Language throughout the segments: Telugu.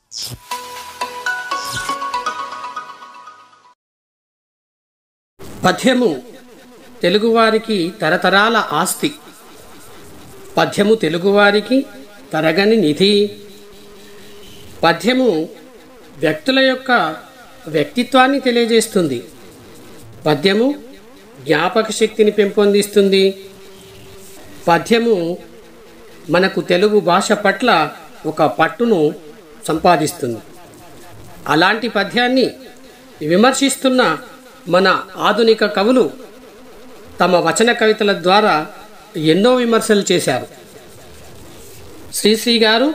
పద్యము తెలుగువారికి తరతరాల ఆస్తి పద్యము తెలుగువారికి తరగని నిధి పద్యము వ్యక్తుల యొక్క వ్యక్తిత్వాన్ని తెలియజేస్తుంది పద్యము జ్ఞాపక శక్తిని పెంపొందిస్తుంది పద్యము మనకు తెలుగు భాష పట్ల ఒక పట్టును సంపాదిస్తుంది అలాంటి పద్యాన్ని విమర్శిస్తున్న మన ఆధునిక కవులు తమ వచన కవితల ద్వారా ఎన్నో విమర్శలు చేశారు శ్రీశ్రీ గారు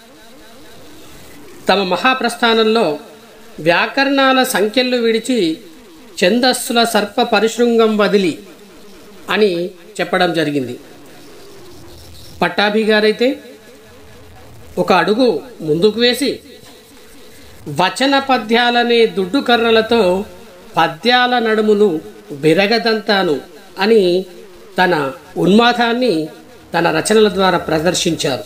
తమ మహాప్రస్థానంలో వ్యాకరణాల సంఖ్యలు విడిచి ఛందస్సుల సర్ప పరిశృంగం వదిలి అని చెప్పడం జరిగింది పట్టాభి గారైతే ఒక అడుగు ముందుకు వేసి వచన పద్యాలనే దుడ్డు కర్రలతో పద్యాల నడుమును బిరగదంతాను అని తన ఉన్మాదాన్ని తన రచనల ద్వారా ప్రదర్శించారు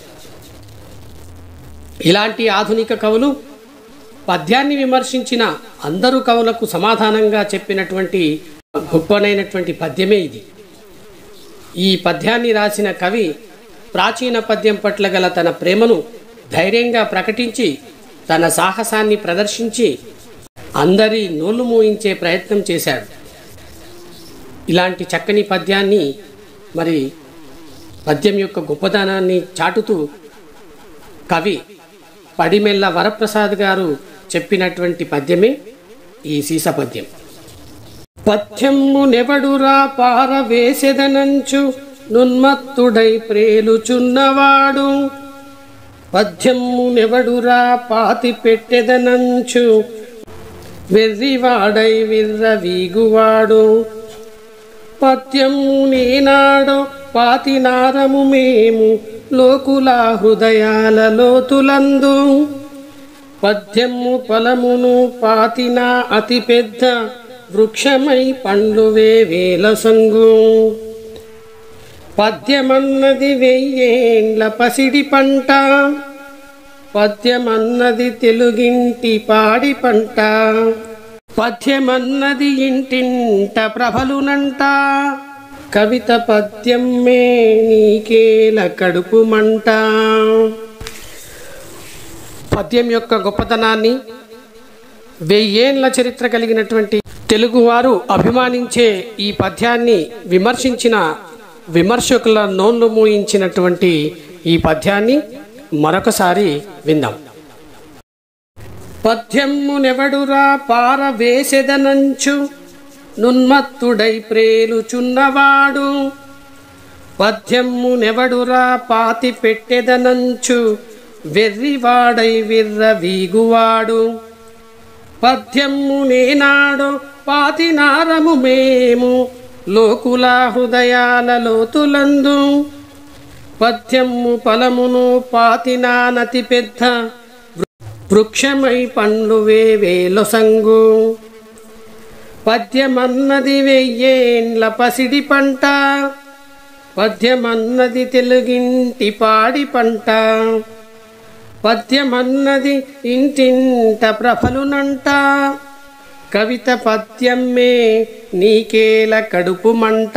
ఇలాంటి ఆధునిక కవులు పద్యాన్ని విమర్శించిన అందరు కవులకు సమాధానంగా చెప్పినటువంటి గొప్పనైనటువంటి పద్యమే ఇది ఈ పద్యాన్ని రాసిన కవి ప్రాచీన పద్యం పట్ల గల తన ప్రేమను ధైర్యంగా ప్రకటించి తన సాహసాన్ని ప్రదర్శించి అందరి నోళ్లు మూయించే ప్రయత్నం చేశాడు ఇలాంటి చక్కని పద్యాన్ని మరి పద్యం యొక్క గొప్పదనాన్ని చాటుతూ కవి పడిమెల్ల వరప్రసాద్ గారు చెప్పినటువంటి పద్యమే ఈ సీస పద్యం పద్యము నెవడురా పారవేసెదనంచు నున్మత్తుడై ప్రేలుచున్నవాడు పద్యము నెవడురా పాతి పెట్టెదనంచు వెర్రివాడై విర్రవీగువాడు పద్యము నేనాడో పాతినారము మేము లోకుల హృదయాల లోతులందు పద్యము ఫలమును పాతిన అతి పెద్ద వృక్షమై పండ్లు వేల సంగు పద్యమన్నది వెయ్యేండ్ల పసిడి పంట పద్యమన్నది తెలుగింటి పాడి పంట పద్యమన్నది ఇంటింట ప్రభలునంట కవిత పద్యమే నీకేల కడుపు మంట పద్యం యొక్క గొప్పతనాన్ని వెయ్యేండ్ల చరిత్ర కలిగినటువంటి తెలుగువారు అభిమానించే ఈ పద్యాన్ని విమర్శించిన విమర్శకుల నోన్లు మూయించినటువంటి ఈ పద్యాన్ని మరొకసారి విందాం పద్యమునెవడురా పారవేసెదనంచు నున్మత్తుడై ప్రేలుచున్నవాడు పద్యమునెవడురా పాతి పెట్టెదనంచు వెర్రివాడై విర్ర వీగువాడు పద్యము నేనాడు పాతినారము మేము లోకుల హృదయాల లోతులందు పద్యము ఫలమును పాతినానతి పెద్ద వృక్షమై పండ్లు వేవేలొసంగు పద్యమన్నది వెయ్యేండ్ల పసిడి పంట పద్యమన్నది తెలుగింటి పాడి పంట పద్యమన్నది ఇంటింట ప్రభలునంట కవిత పద్యమే నీకేల కడుపు మంట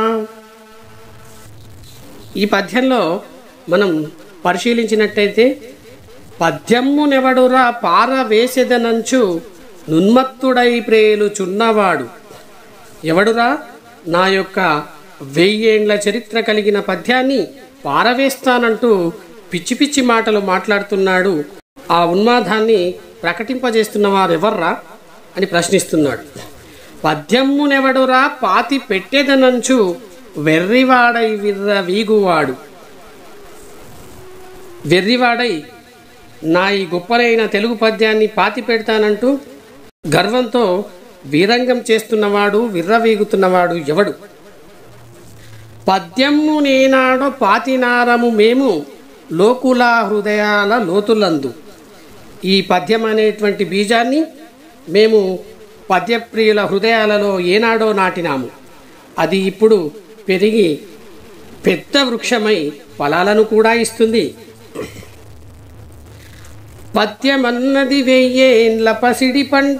ఈ పద్యంలో మనం పరిశీలించినట్టయితే పద్యమ్మునెవడురా పార వేసెదనంచు నున్మత్తుడై ప్రేలుచున్నవాడు ఎవడురా నా యొక్క వెయ్యేండ్ల చరిత్ర కలిగిన పద్యాన్ని పారవేస్తానంటూ పిచ్చి పిచ్చి మాటలు మాట్లాడుతున్నాడు ఆ ఉన్మాదాన్ని ప్రకటింపజేస్తున్న వారు ఎవర్రా అని ప్రశ్నిస్తున్నాడు పద్యమ్మునెవడురా పాతి పెట్టేదనంచు వెర్రివాడై విర్ర వీగువాడు వెర్రివాడై నా ఈ గొప్పలైన తెలుగు పద్యాన్ని పాతి పెడతానంటూ గర్వంతో వీరంగం చేస్తున్నవాడు విర్రవీగుతున్నవాడు ఎవడు పద్యము నేనాడో పాతినారము మేము లోకుల హృదయాల లోతులందు ఈ పద్యం అనేటువంటి బీజాన్ని మేము పద్యప్రియుల హృదయాలలో ఏనాడో నాటినాము అది ఇప్పుడు పెరిగి పెద్ద వృక్షమై ఫలాలను కూడా ఇస్తుంది పద్యమన్నది వెయ్యేండ్ల పసిడి పంట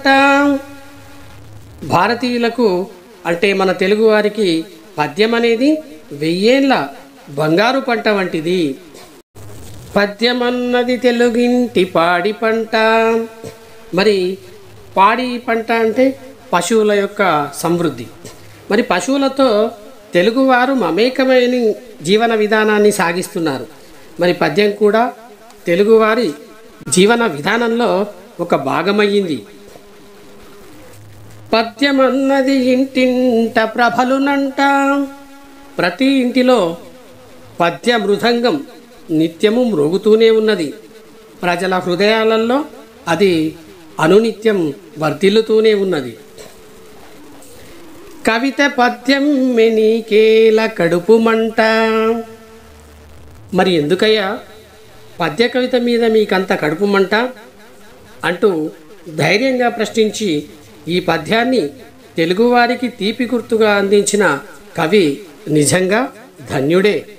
భారతీయులకు అంటే మన తెలుగు వారికి పద్యం అనేది వెయ్యేండ్ల బంగారు పంట వంటిది పద్యమన్నది తెలుగింటి పాడి పంట మరి పాడి పంట అంటే పశువుల యొక్క సమృద్ధి మరి పశువులతో తెలుగువారు మమేకమైన జీవన విధానాన్ని సాగిస్తున్నారు మరి పద్యం కూడా తెలుగువారి జీవన విధానంలో ఒక భాగమయ్యింది పద్యమన్నది ఇంటింట ప్రభలునంట ప్రతి ఇంటిలో పద్య మృదంగం నిత్యము మ్రోగుతూనే ఉన్నది ప్రజల హృదయాలలో అది అనునిత్యం వర్ధిల్లుతూనే ఉన్నది కవిత పద్యం మెనీకేల కడుపు మంట మరి ఎందుకయ్యా పద్య కవిత మీద మీకంత కడుపు మంట అంటూ ధైర్యంగా ప్రశ్నించి ఈ పద్యాన్ని తెలుగువారికి తీపి గుర్తుగా అందించిన కవి నిజంగా ధన్యుడే